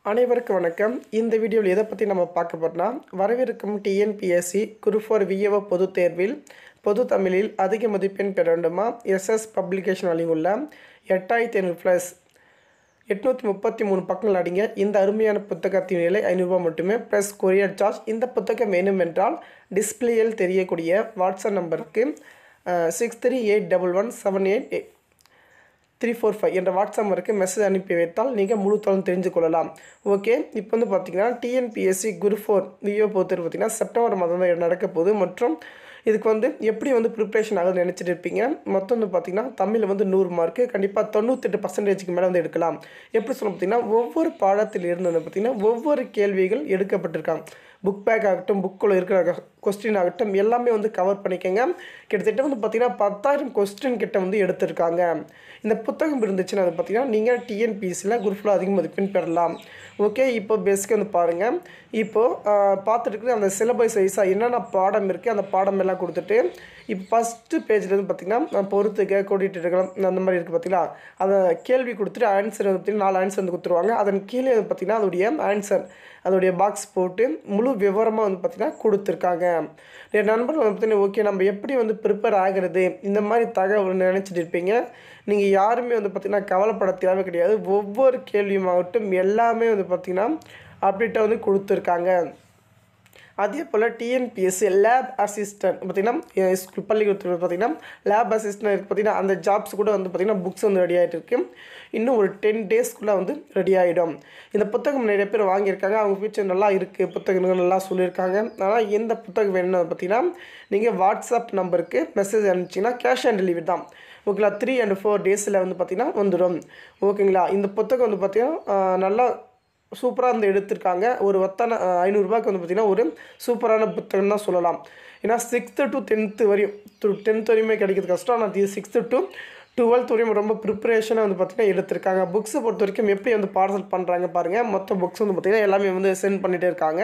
அனைவருக்கும் வணக்கம் இந்த வீடியோவில் எதை பற்றி நம்ம பார்க்க போறோம்னா வரவிருக்கும் டிஎன்பிஎஸ்சி குரூப் ஃபோர் விஏஓ பொதுத் தேர்வில் பொது தமிழில் அதிக மதிப்பெண் பெற வேண்டுமா எஸ்எஸ் பப்ளிகேஷன் வழங்கியுள்ள எட்டாயிரத்தி ஐநூறு ப்ளஸ் எட்நூற்றி முப்பத்தி மூணு பக்கங்கள் அடங்கிய இந்த அருமையான புத்தகத்தின் விலை ஐநூறுரூவா மட்டுமே ப்ளஸ் கொரியர் சார்ஜ் இந்த புத்தகம் வேணுமென்றால் டிஸ்பிளேயில் தெரியக்கூடிய வாட்ஸ்அப் நம்பருக்கு six three eight double one seven eight three four five என்ற வாட்ஸ்அப் நம்பருக்கு மெசேஜ் அனுப்பி வைத்தால் நீங்கள் முழு தகவலும் தெரிஞ்சு கொள்ளலாம் ஓகே இப்போ வந்து பார்த்தீங்கன்னா டிஎன்பிஎஸ்சி குரு ஃபோர் விஓ பொறுத்தவரை பார்த்தீங்கன்னா செப்டம்பர் மாதம் தான் நடக்க போகுது மற்றும் இதுக்கு வந்து எப்படி வந்து ப்ரிப்ரேஷன் ஆகுதுன்னு நினச்சிட்டு இருப்பீங்க மொத்தம் வந்து பார்த்தீங்கன்னா தமிழில் வந்து நூறு மார்க்கு கண்டிப்பாக தொண்ணூத்தெட்டு பர்சன்டேஜுக்கு மேலே வந்து எடுக்கலாம் எப்படி சொல்ல பார்த்தீங்கன்னா ஒவ்வொரு பாடத்தில் இருந்து வந்து பார்த்தீங்கன்னா ஒவ்வொரு கேள்விகள் எடுக்கப்பட்டிருக்காங்க புக் பேக் ஆகட்டும் புக்கில் இருக்கிற கொஸ்டின் ஆகட்டும் எல்லாமே வந்து கவர் பண்ணிக்கோங்க கிட்டத்தட்ட வந்து பார்த்தீங்கன்னா பத்தாயிரம் கொஸ்டின் கிட்ட வந்து எடுத்திருக்காங்க இந்த புத்தகம் இருந்துச்சுன்னா அது பார்த்தீங்கன்னா நீங்கள் டிஎன்பிஎஸ்சியில் குரூப்பில் அதிக மதிப்பெண் பெறலாம் ஓகே இப்போ பேசிக்காக வந்து பாருங்கள் இப்போது பார்த்துட்டு இருக்கிற அந்த சிலபஸ் வைஸாக என்னென்ன பாடம் இருக்குது அந்த பாடம் எல்லாம் கொடுத்துட்டு இப்போ ஃபஸ்ட்டு பேஜில் வந்து பார்த்திங்கன்னா பொறுத்துக்க கோடிட்டுகள் அந்த மாதிரி இருக்குது பார்த்தீங்களா அதை கேள்வி கொடுத்துட்டு ஆன்சர் வந்து பார்த்திங்கன்னா நாலு ஆன்சர் வந்து கொடுத்துருவாங்க அதன் கீழே வந்து பார்த்திங்கன்னா அதோடைய ஆன்சர் அதோடைய பாக்ஸ் போட்டு முழு விவரமாக வந்து பார்த்திங்கன்னா கொடுத்துருக்காங்க என் நண்பர்கள் வந்து பார்த்திங்கன்னா ஓகே நம்ம எப்படி வந்து ப்ரிப்பேர் ஆகிறது இந்த மாதிரி தகவல் நினச்சிட்டு இருப்பீங்க நீங்கள் யாருமே வந்து பார்த்திங்கன்னா கவலைப்பட தேவை கிடையாது ஒவ்வொரு கேள்வியுமாகட்டும் எல்லாமே வந்து பார்த்திங்கன்னா அப்டேட்டாக வந்து கொடுத்துருக்காங்க அதே போல் டிஎன்பிஎஸ்சி லேப் அசிஸ்டன்ட் பார்த்திங்கன்னா ஸ்கூல் பள்ளிக்கூடத்தில் பார்த்திங்கன்னா லேப் அசிஸ்டன்ட் இருக்குது பார்த்திங்கன்னா அந்த ஜாப்ஸ் கூட வந்து பார்த்திங்கன்னா புக்ஸ் வந்து ரெடி ஆகிட்டு இருக்கு இன்னும் ஒரு டென் டேஸ்க்குள்ளே வந்து ரெடி ஆகிடும் இந்த புத்தகம் நிறைய பேர் வாங்கியிருக்காங்க அவங்க ஃபியூச்சர் நல்லா இருக்குது புத்தகங்கள் நல்லா சொல்லியிருக்காங்க ஆனால் எந்த புத்தகம் வேணும்னு பார்த்திங்கன்னா நீங்கள் வாட்ஸ்அப் நம்பருக்கு மெசேஜ் அனுப்பிச்சிங்கன்னா கேஷ் ஆன் டெலிவரி தான் ஓகேங்களா த்ரீ அண்ட் ஃபோர் டேஸில் வந்து பார்த்திங்கன்னா வந்துடும் ஓகேங்களா இந்த புத்தகம் வந்து பார்த்திங்கன்னா நல்லா சூப்பராக வந்து எடுத்திருக்காங்க ஒரு ஒத்தான ஐநூறுரூபாய்க்கு வந்து பார்த்திங்கன்னா ஒரு சூப்பரான புத்தகம் தான் சொல்லலாம் ஏன்னா சிக்ஸ்த்து டு டென்த்து வரையும் டென்த் வரையுமே கிடைக்கிறது கஷ்டம் ஆனால் இது சிக்ஸ்த்து டு டுவெல்த் வரையும் ரொம்ப ப்ரிப்பரேஷனாக வந்து பார்த்திங்கன்னா எடுத்திருக்காங்க புக்ஸை பொறுத்த வரைக்கும் எப்படி வந்து பார்சல் பண்ணுறாங்க பாருங்கள் மொத்த புக்ஸ் வந்து பார்த்திங்கன்னா எல்லாமே வந்து சென்ட் பண்ணிகிட்டே இருக்காங்க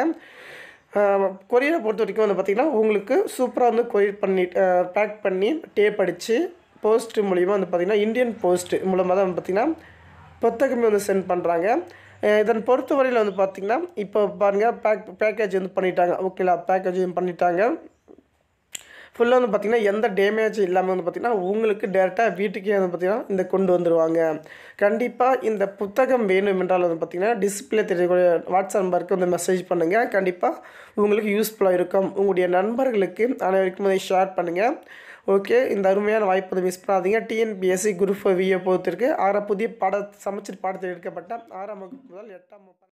கொரியரை பொறுத்த வரைக்கும் வந்து பார்த்திங்கன்னா உங்களுக்கு சூப்பராக வந்து கொரியர் பண்ணி பேக் பண்ணி டேப் அடித்து போஸ்ட் மூலிமா வந்து பார்த்திங்கன்னா இந்தியன் போஸ்ட் மூலமாக தான் வந்து பார்த்திங்கன்னா புத்தகமே வந்து சென்ட் பண்ணுறாங்க இதன் பொறுத்தவரையில் வந்து பார்த்திங்கன்னா இப்போ பாருங்கள் பேக் பேக்கேஜ் வந்து பண்ணிட்டாங்க ஓகேங்களா பேக்கேஜ் பண்ணிட்டாங்க ஃபுல்லாக வந்து பார்த்திங்கன்னா எந்த டேமேஜ் இல்லாமல் வந்து பார்த்திங்கன்னா உங்களுக்கு டேரெக்டாக வீட்டுக்கே வந்து பார்த்திங்கன்னா இந்த கொண்டு வந்துடுவாங்க கண்டிப்பாக இந்த புத்தகம் வேணும் என்றால் வந்து பார்த்திங்கன்னா டிஸ்பிளே தெரியக்கூடிய வாட்ஸ்அப் நம்பருக்கு வந்து மெசேஜ் பண்ணுங்கள் கண்டிப்பாக உங்களுக்கு யூஸ்ஃபுல்லாக இருக்கும் உங்களுடைய நண்பர்களுக்கு அனைவருக்கும் அதை ஷேர் பண்ணுங்கள் ஓகே இந்த அருமையான வாய்ப்பு வந்து மிஸ் பண்ணாதீங்க டிஎன்பிஎஸ்சி குரூப் விஏ பொறுத்திருக்கு ஆறாம் புதிய பாட சமைச்சர் பாடத்தில் எடுக்கப்பட்ட ஆறாம் வகுப்பு முதல் எட்டாம் வகுப்பு